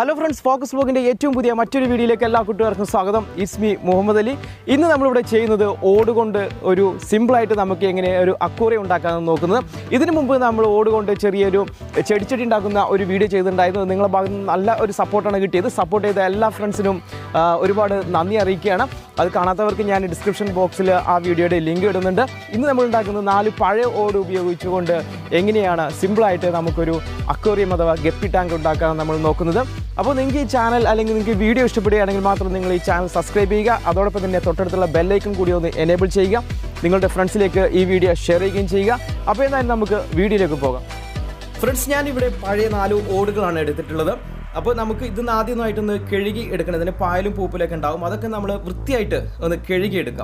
hello friends focus ബ്ലോഗിൻ്റെ ഏറ്റവും പുതിയ മറ്റൊരു വീഡിയോയിലേക്ക് എല്ലാ കൂട്ടുകാർക്കും സ്വാഗതം ഇറ്റ്സ് മീ മുഹമ്മദ് അലി ഇന്ന് നമ്മളിവിടെ ചെയ്യുന്നത് ഓട് കൊണ്ട് ഒരു സിമ്പിളായിട്ട് നമുക്ക് എങ്ങനെ ഒരു അക്കൂറി ഉണ്ടാക്കാമെന്ന് നോക്കുന്നത് ഇതിനു മുമ്പ് നമ്മൾ ഓട് കൊണ്ട് ചെറിയൊരു ചെടിച്ചെടി ഉണ്ടാക്കുന്ന ഒരു വീഡിയോ ചെയ്തിട്ടുണ്ടായിരുന്നു നിങ്ങളുടെ ഭാഗത്ത് നിന്ന് നല്ല ഒരു സപ്പോർട്ടാണ് കിട്ടിയത് സപ്പോർട്ട് ചെയ്ത എല്ലാ ഫ്രണ്ട്സിനും ആ, ഒരുപാട് നന്ദി അറിയിക്കുകയാണ് അത് കാണാത്തവർക്ക് ഞാൻ ഡിസ്ക്രിപ്ഷൻ ബോക്സിൽ ആ വീഡിയോയുടെ ലിങ്ക് ഇടുന്നുണ്ട് ഇന്ന് നമ്മൾ ഉണ്ടാക്കുന്നത് നാല് പഴയ ഓട് ഉപയോഗിച്ചുകൊണ്ട് എങ്ങനെയാണ് സിമ്പിളായിട്ട് നമുക്കൊരു അക്വേറിയം അഥവാ ഗപ്പി ടാങ്ക് ഉണ്ടാക്കാൻ നമ്മൾ നോക്കുന്നത് അപ്പോൾ നിങ്ങൾക്ക് ഈ ചാനൽ അല്ലെങ്കിൽ നിങ്ങൾക്ക് ഈ വീഡിയോ ഇഷ്ടപ്പെടുകയാണെങ്കിൽ മാത്രം നിങ്ങൾ ഈ ചാനൽ സബ്സ്ക്രൈബ് ചെയ്യുക അതോടൊപ്പം തന്നെ തൊട്ടടുത്തുള്ള ബെല്ലൈക്കൺ കൂടി ഒന്ന് എനേബിൾ ചെയ്യുക നിങ്ങളുടെ ഫ്രണ്ട്സിലേക്ക് ഈ വീഡിയോ ഷെയർ ചെയ്യുകയും ചെയ്യുക അപ്പോൾ എന്തായാലും നമുക്ക് വീഡിയോയിലേക്ക് പോകാം ഫ്രണ്ട്സ് ഞാൻ ഇവിടെ പഴയ നാല് ഓടുകളാണ് എടുത്തിട്ടുള്ളത് അപ്പോൾ നമുക്ക് ഇതിന്ന് ആദ്യമായിട്ടൊന്ന് കഴുകി എടുക്കണം ഇതിന് പായലും പൂപ്പലൊക്കെ ഉണ്ടാവും അതൊക്കെ നമ്മൾ വൃത്തിയായിട്ട് ഒന്ന് കഴുകി എടുക്കാം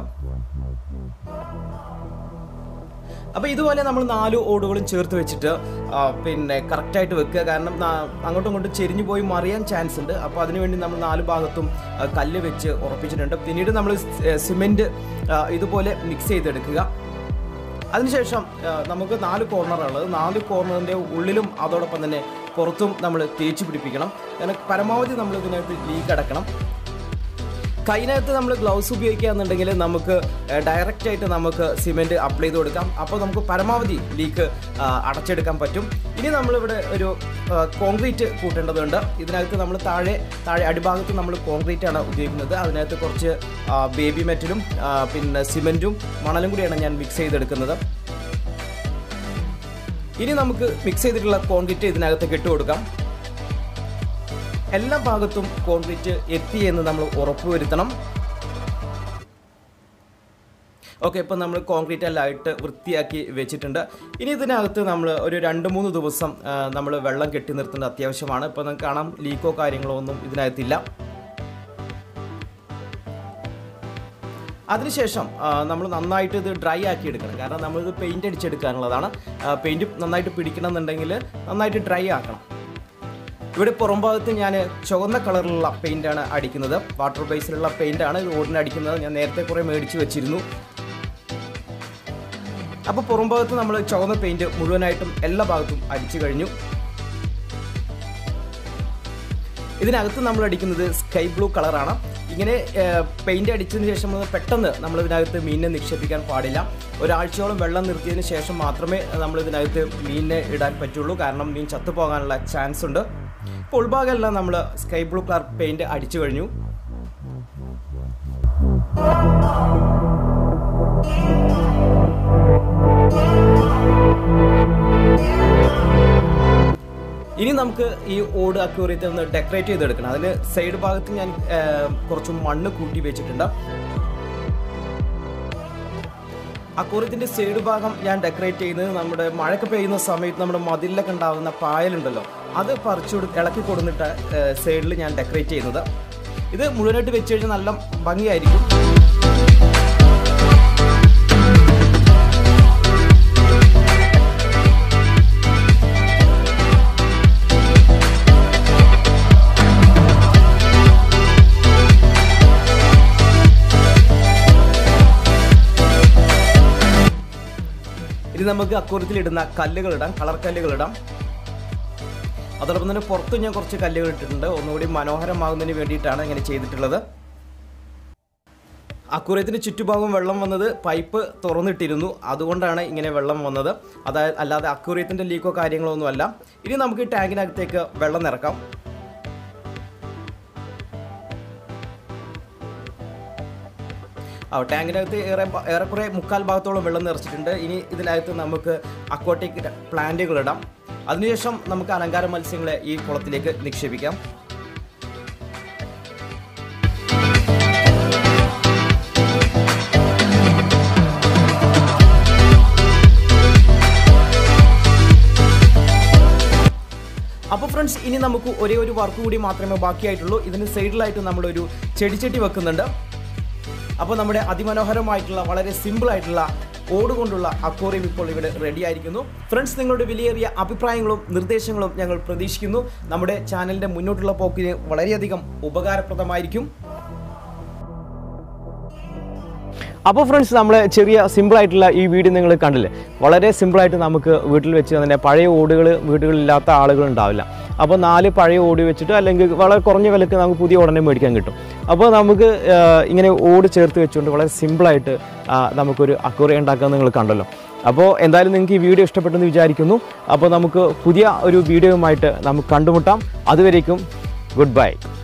അപ്പോൾ ഇതുപോലെ നമ്മൾ നാല് ഓടുകളും ചേർത്ത് വെച്ചിട്ട് ആ, പിന്നെ കറക്റ്റായിട്ട് വെക്കുക കാരണം നാ- അങ്ങോട്ടും ഇങ്ങോട്ടും ചെരിഞ്ഞു പോയി മറിയാൻ ചാൻസ് ഉണ്ട് അപ്പോൾ അതിനുവേണ്ടി നമ്മൾ നാല് ഭാഗത്തും ആ, കല്ല് വെച്ച് ഉറപ്പിച്ചിട്ടുണ്ട് പിന്നീട് നമ്മൾ സിമെൻറ്റ് ഇതുപോലെ മിക്സ് ചെയ്തെടുക്കുക അതിനുശേഷം ആ, നമുക്ക് നാല് കോർണറുള്ളത് നാല് കോർണറിൻ്റെ ഉള്ളിലും അതോടൊപ്പം തന്നെ പുറത്തും നമ്മൾ തേച്ച് പിടിപ്പിക്കണം കാരണം പരമാവധി നമ്മൾ ഇതിനകത്ത് ലീക്ക് അടക്കണം കൈനകത്ത് നമ്മൾ ഗ്ലൗസ് ഉപയോഗിക്കുകയാണെന്നുണ്ടെങ്കിൽ നമുക്ക് ഡയറക്റ്റ് ആയിട്ട് നമുക്ക് സിമെൻറ്റ് അപ്ലൈ ചെയ്ത് കൊടുക്കാം അപ്പോൾ നമുക്ക് പരമാവധി ലീക്ക് അടച്ചെടുക്കാൻ പറ്റും ഇനി നമ്മളിവിടെ ഒരു കോൺക്രീറ്റ് കൂട്ടേണ്ടതുണ്ട് ഇതിനകത്ത് നമ്മൾ താഴെ താഴെ അടിഭാഗത്ത് നമ്മൾ കോൺക്രീറ്റ് ആണ് ഉപയോഗിക്കുന്നത് അതിനകത്ത് കുറച്ച് ബേബി മെറ്റലും ആ, പിന്നെ സിമെൻറ്റും മണലും കൂടിയാണ് ഞാൻ മിക്സ് ചെയ്തെടുക്കുന്നത് ഇനി നമുക്ക് മിക്സ് ചെയ്തിട്ടുള്ള കോൺക്രീറ്റ് ഇതിനകത്ത് ഇട്ട് കൊടുക്കാം എല്ലാ ഭാഗത്തും കോൺക്രീറ്റ് എത്തി എന്ന് നമ്മൾ ഉറപ്പുവരുത്തണം ഓക്കെ ഇപ്പം നമ്മൾ കോൺക്രീറ്റ് എല്ലാം ഇട്ട് വൃത്തിയാക്കി വെച്ചിട്ടുണ്ട് ഇനി ഇതിനകത്ത് നമ്മൾ ഒരു രണ്ട് മൂന്ന് ദിവസം നമ്മൾ വെള്ളം കെട്ടി നിർത്തേണ്ടത് അത്യാവശ്യമാണ് ഇപ്പോൾ നമുക്ക് കാണാം ലീക്കോ കാര്യങ്ങളോ ഒന്നും ഇതിനകത്തില്ല അതിനുശേഷം നമ്മൾ നന്നായിട്ട് ഇത് ഡ്രൈ ആക്കി എടുക്കണം കാരണം നമ്മളിത് പെയിൻറ് അടിച്ചെടുക്കാനുള്ളതാണ് പെയിൻറ് നന്നായിട്ട് പിടിക്കണം എന്നുണ്ടെങ്കിൽ നന്നായിട്ട് ഡ്രൈ ആക്കണം ഇവിടെ പുറം ഭാഗത്ത് ഞാൻ ചുവന്ന കളറിലുള്ള പെയിൻ്റാണ് അടിക്കുന്നത് വാട്ടർ ബേസിലുള്ള പെയിൻ്റാണ് ഇത് ഓടിന് അടിക്കുന്നത് ഞാൻ നേരത്തെ കുറേ മേടിച്ച് വെച്ചിരുന്നു അപ്പോൾ പുറം ഭാഗത്ത് നമ്മൾ ചുവന്ന പെയിൻറ് മുഴുവനായിട്ടും എല്ലാ ഭാഗത്തും അടിച്ചു കഴിഞ്ഞു ഇതിനകത്ത് നമ്മൾ അടിക്കുന്നത് സ്കൈ ബ്ലൂ കളറാണ് ഇങ്ങനെ പെയിന്റ് അടിച്ചതിന് ശേഷം അത് പെട്ടെന്ന് നമ്മൾ ഇതിനകത്ത് മീനിനെ നിക്ഷേപിക്കാൻ പാടില്ല ഒരാഴ്ചയോളം വെള്ളം നിർത്തിയതിന് ശേഷം മാത്രമേ നമ്മൾ ഇതിനകത്ത് മീനിനെ ഇടാൻ പറ്റുള്ളൂ കാരണം മീൻ ചത്തുപോകാനുള്ള ചാൻസ് ഉണ്ട് ഇപ്പോൾ ഉൾഭാഗമെല്ലാം നമ്മൾ സ്കൈ ബ്ലൂ കളർ പെയിന്റ് അടിച്ചു കഴിഞ്ഞു ഇനി നമുക്ക് ഈ ഓട് അക്യൂറിയത്തിൽ ഒന്ന് ഡെക്കറേറ്റ് ചെയ്തെടുക്കണം അതിന് സൈഡ് ഭാഗത്ത് ഞാൻ ആ, കുറച്ച് മണ്ണ് കൂട്ടി വെച്ചിട്ടുണ്ട് അക്കൂറത്തിന്റെ സൈഡ് ഭാഗം ഞാൻ ഡെക്കറേറ്റ് ചെയ്യുന്നത് നമ്മുടെ മഴയൊക്കെ പെയ്യുന്ന സമയത്ത് നമ്മുടെ മതിലിലൊക്കെ ഉണ്ടാകുന്ന പായലുണ്ടല്ലോ അത് പറിച്ചു കൊടു ഇളക്കി കൊടുത്തിട്ട് സൈഡിൽ ഞാൻ ഡെക്കറേറ്റ് ചെയ്യുന്നത് ഇത് മുഴുവനായിട്ട് വെച്ച് കഴിഞ്ഞാൽ നല്ല ഭംഗിയായിരിക്കും ഇനി നമുക്ക് അക്കൂറത്തിൽ ഇടുന്ന കല്ലുകൾ ഇടാം കളർ കല്ലുകൾ ഇടാം അതോടൊപ്പം തന്നെ പുറത്തും ഞാൻ കുറച്ച് കല്ലുകൾ ഇട്ടിട്ടുണ്ട് ഒന്നുകൂടി മനോഹരമാകുന്നതിന് വേണ്ടിയിട്ടാണ് ഇങ്ങനെ ചെയ്തിട്ടുള്ളത് അക്കൂറയത്തിന് ചുറ്റുഭാഗം വെള്ളം വന്നത് പൈപ്പ് തുറന്നിട്ടിരുന്നു അതുകൊണ്ടാണ് ഇങ്ങനെ വെള്ളം വന്നത് അതായത് അല്ലാതെ അക്കൂറയത്തിൻ്റെ ലീക്കോ കാര്യങ്ങളോ ഒന്നുമല്ല ഇനി നമുക്ക് ഈ ടാങ്കിനകത്തേക്ക് വെള്ളം നിറക്കാം ആ ടാങ്കിനകത്ത് ഏറെ ഭ- ഏറെക്കുറെ മുക്കാൽ ഭാഗത്തോളം വെള്ളം നിറച്ചിട്ടുണ്ട് ഇനി ഇതിനകത്ത് നമുക്ക് അക്വാട്ടിക് പ്ലാന്റുകൾ ഇടാം അതിനുശേഷം നമുക്ക് അലങ്കാര മത്സ്യങ്ങളെ ഈ കുളത്തിലേക്ക് നിക്ഷേപിക്കാം അപ്പോൾ ഫ്രണ്ട്സ് ഇനി നമുക്ക് ഒരേ ഒരു വർക്ക് കൂടി മാത്രമേ ബാക്കിയായിട്ടുള്ളൂ ഇതിന് സൈഡിലായിട്ട് നമ്മളൊരു ചെടിച്ചട്ടി വെക്കുന്നുണ്ട് അപ്പോൾ നമ്മുടെ അതിമനോഹരമായിട്ടുള്ള വളരെ സിമ്പിൾ ആയിട്ടുള്ള ഓട് കൊണ്ടുള്ള അക്വോറിയം ഇപ്പോൾ ഇവിടെ റെഡി ആയിരിക്കുന്നു ഫ്രണ്ട്സ് നിങ്ങളുടെ വിലയേറിയ അഭിപ്രായങ്ങളും നിർദ്ദേശങ്ങളും ഞങ്ങൾ പ്രതീക്ഷിക്കുന്നു നമ്മുടെ ചാനലിൻ്റെ മുന്നോട്ടുള്ള പോക്കിന് വളരെയധികം ഉപകാരപ്രദമായിരിക്കും അപ്പോൾ ഫ്രണ്ട്സ് നമ്മൾ ചെറിയ സിമ്പിളായിട്ടുള്ള ഈ വീഡിയോ നിങ്ങൾ കണ്ടില്ലേ വളരെ സിമ്പിളായിട്ട് നമുക്ക് വീട്ടിൽ വെച്ച് തന്നെ പഴയ ഓടുകൾ വീടുകളില്ലാത്ത ആളുകൾ ഉണ്ടാവില്ല അപ്പോൾ നാല് പഴയ ഓട് വെച്ചിട്ട് അല്ലെങ്കിൽ വളരെ കുറഞ്ഞ വിലക്ക് നമുക്ക് പുതിയ ഓടനെ മേടിക്കാൻ കിട്ടും അപ്പോൾ നമുക്ക് ആ, ഇങ്ങനെ ഓട് ചേർത്ത് വെച്ചുകൊണ്ട് വളരെ സിമ്പിളായിട്ട് ആ, നമുക്കൊരു അക്വറിയം ഉണ്ടാക്കാൻ നിങ്ങൾ കണ്ടല്ലോ അപ്പോൾ എന്തായാലും നിങ്ങൾക്ക് ഈ വീഡിയോ ഇഷ്ടപ്പെട്ടെന്ന് വിചാരിക്കുന്നു അപ്പോൾ നമുക്ക് പുതിയ ഒരു വീഡിയോയുമായിട്ട് നമുക്ക് കണ്ടുമുട്ടാം അതുവരേക്കും ഗുഡ് ബൈ